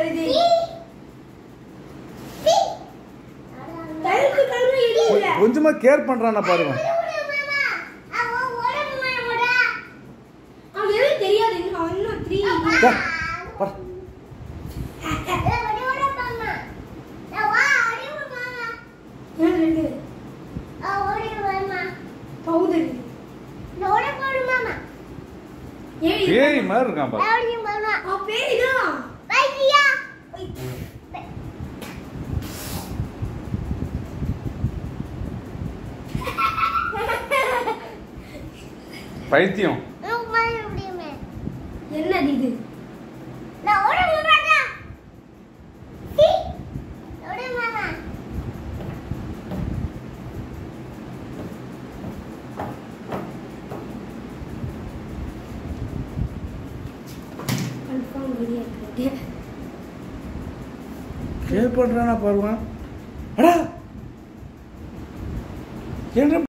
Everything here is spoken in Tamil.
இது கழுத்து கழுத்து எலி இல்ல கொஞ்சமா கேர் பண்றானா பாருங்க அவன் எதுவும் தெரியாது இன்னும் அவன் இன்னும் த்ரீ டே, பாரு. ரெண்டு பவுடர் ஏன் இது? பேய் மாதிரி இருக்கான் பாரு அவன் பேய் தான் பைத்தியம் என்னது இது கன்ஃபார்ம் வெளியே இருக்கிறது கேர் பண்றானா பாருங்க அடா என்ன